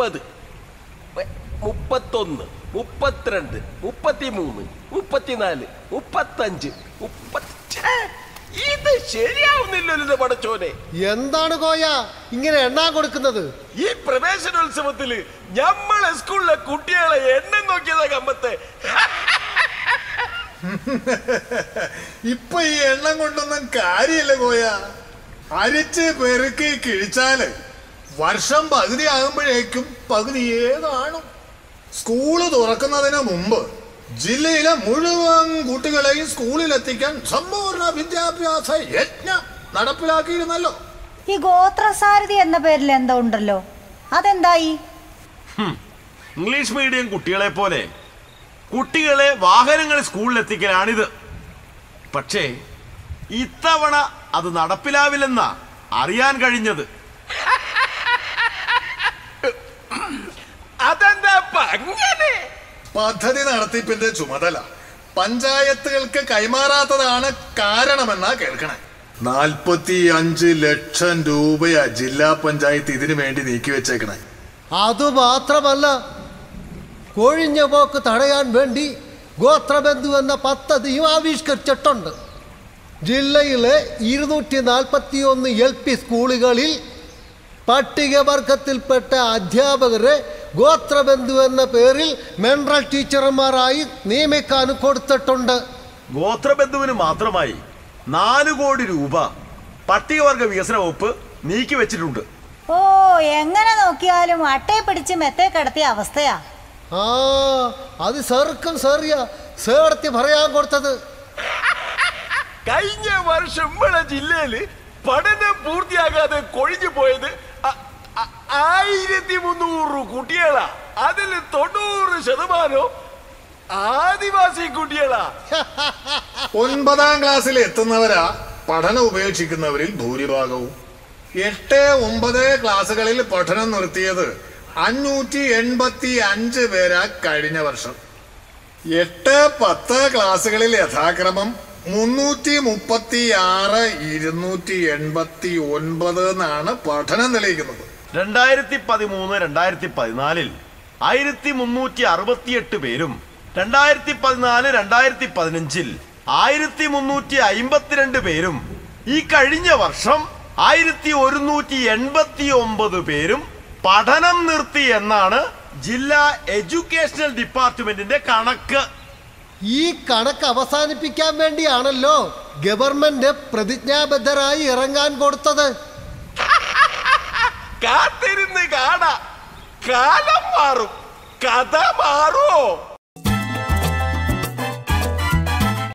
മുപ്പത് വെ- മുപ്പത്തൊന്ന് മുപ്പത്തിരണ്ട് മുപ്പത്തിമൂന്ന് മുപ്പത്തിനാല് മുപ്പത്തഞ്ച് മുപ്പത്തി ഛേ, ഇത് ശരിയാവുന്നില്ലല്ലോ ഇത് പടച്ചോനെ എന്താണ് കോയ ഇങ്ങനെ എണ്ണാൻ കൊടുക്കുന്നത് ഈ പ്രവേശനോത്സവത്തില് ഞമ്മളെ സ്കൂളിലെ കുട്ടികളെ എണ്ണം നോക്കിയതാ കമ്പത്തെ ഇപ്പൊ ഈ എണ്ണം കൊണ്ടൊന്നും കാര്യമില്ല കോയ അരിച്ച് പെരുക്കി കിഴിച്ചാല് വർഷം പകുതി ആകുമ്പോഴേക്കും പകുതിയേ കാണും സ്കൂള് തുറക്കുന്നതിന് മുമ്പ് ജില്ലയിലെ മുഴുവൻ കുട്ടികളെയും സ്കൂളിലെത്തിക്കാൻ സമ്പൂർണ്ണ വിദ്യാഭ്യാസ യജ്ഞം നടപ്പിലാക്കിയിരുന്നല്ലോ ഈ ഗോത്രസാരഥി എന്ന പേരിൽ എന്തോ ഉണ്ടല്ലോ അതെന്തായി ഇംഗ്ലീഷ് മീഡിയം കുട്ടികളെ പോലെ കുട്ടികളെ വാഹനങ്ങളിൽ സ്കൂളിലെത്തിക്കലാണിത് പക്ഷേ ഇത്തവണ അത് നടപ്പിലാവില്ലെന്നാ അറിയാൻ കഴിഞ്ഞത് അതെന്താ ഇപ്പൊ അങ്ങനെ പദ്ധതി നടത്തിപ്പിന്റെ ചുമതല പഞ്ചായത്തുകൾക്ക് കൈമാറാത്തതാണ് കാരണമെന്നാ കേൾക്കണേ നാൽപ്പത്തി അഞ്ച് ലക്ഷം രൂപയാ ജില്ലാ പഞ്ചായത്ത് ഇതിനു വേണ്ടി നീക്കിവെച്ചേക്കണേ അതുമാത്രമല്ല കൊഴിഞ്ഞ പോക്ക് തടയാൻ വേണ്ടി ഗോത്രബന്ധു എന്ന പദ്ധതിയും ആവിഷ്കരിച്ചിട്ടുണ്ട് ജില്ലയിലെ ഇരുന്നൂറ്റി നാൽപ്പത്തി ഒന്ന് എൽ പി സ്കൂളുകളിൽ പട്ടികവർഗത്തിൽപ്പെട്ട അധ്യാപകരെ ഗോത്രബന്ധു എന്ന പേരിൽ മെൻറൽ ടീച്ചർമാരായി നിയമിക്കാനും കൊടുത്തിട്ടുണ്ട് ഗോത്രബന്ധുവിന് മാത്രമായി നാല് കോടി രൂപ പട്ടികവർഗ വികസന വകുപ്പ് നീക്കി വെച്ചിട്ടുണ്ട് ഓ എങ്ങനെ നോക്കിയാലും അട്ടയെ പിടിച്ച് മെത്തേ കിടത്തിയ അവസ്ഥയാ ആ അത് സെർക്കും സെറിയ സേർത്തി പറയാൻ കൊടുത്തത് കഴിഞ്ഞ വർഷം നമ്മളെ ജില്ലയില് പഠനം പൂർത്തിയാകാതെ കൊഴിഞ്ഞു പോയത് അ- അ- ആയിരത്തി മുന്നൂറ് കുട്ടികളാ അതിൽ തൊണ്ണൂറ് ശതമാനവും ആദിവാസി കുട്ടികളാ ഒൻപതാം ക്ലാസ്സിൽ എത്തുന്നവരാ പഠനം ഉപേക്ഷിക്കുന്നവരിൽ ഭൂരിഭാഗവും എട്ട് ഒമ്പത് ക്ലാസ്സുകളിൽ പഠനം നിർത്തിയത് അഞ്ഞൂറ്റി എൺപത്തി അഞ്ച് പേരാ കഴിഞ്ഞ വർഷം എട്ട് പത്ത് ക്ലാസ്സുകളിൽ യഥാക്രമം മുന്നൂറ്റി മുപ്പത്തി ആറ് ഇരുന്നൂറ്റി എൺപത്തി ഒൻപത് എന്നാണ് പഠനം തെളിയിക്കുന്നത് രണ്ടായിരത്തി പതിമൂന്ന് രണ്ടായിരത്തി പതിനാലിൽ ആയിരത്തി മുന്നൂറ്റി അറുപത്തിയെട്ട് പേരും രണ്ടായിരത്തി പതിനാല് രണ്ടായിരത്തി പതിനഞ്ചിൽ ആയിരത്തി മുന്നൂറ്റി അയിമ്പത്തിരണ്ട് പേരും ഈ കഴിഞ്ഞ വർഷം ആയിരത്തി ഒരുന്നൂറ്റി എൺപത്തി ഒമ്പത് പേരും പഠനം നിർത്തി എന്നാണ് ജില്ലാ എഡ്യൂക്കേഷണൽ ഡിപ്പാർട്ട്മെന്റിന്റെ കണക്ക് ഈ കണക്ക് അവസാനിപ്പിക്കാൻ വേണ്ടിയാണല്ലോ ഗവൺമെന്റ് പ്രതിജ്ഞാബദ്ധരായി ഇറങ്ങാൻ കൊടുത്തത് കാത്തിരുന്ന് കാണാ കാലം മാറും കഥ മാറുമോ